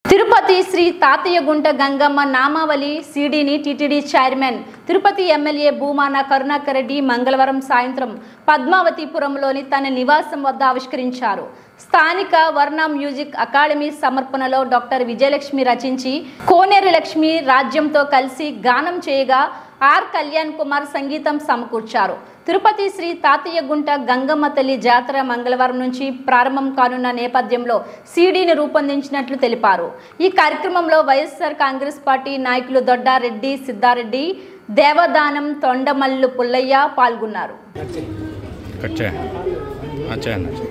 తిరుపతి శ్రీ తాతయ్యగుంట గంగమ్మ నామావళి సిడిని TTD chairman Tirupati MLA Bhumana Karunakar Reddy మంగళవారం సాయంత్రం పద్మావతిపురంలోని తన నివాసం వద్ద ఆవిష్కరించారు స్థానిక వర్ణ మ్యూజిక్ అకాడమీ సమర్పణలో డాక్టర్ విజయలక్ష్మి రచించి కోనేరు లక్ష్మి రాజ్యంతో కలిసి గానం చేయగా ఆర్ కళ్యాణ్ కుమార్ సంగీతం సమకూర్చారు తిరుపతి శ్రీ తాతయ్యగుంట గంగమ్మ తల్లి జాతర మంగళవారం నుంచి ప్రారంభం కానున్న నేపథ్యంలో సీడీని రూపొందించినట్లు తెలిపారు ఈ కార్యక్రమంలో వైఎస్ఆర్ కాంగ్రెస్ పార్టీ నాయకులు దొడ్డారెడ్డి సిద్ధారెడ్డి దేవదానం తొండమల్లు పుల్లయ్య పాల్గొన్నారు కట్ చేయండి ఆ, చేయండి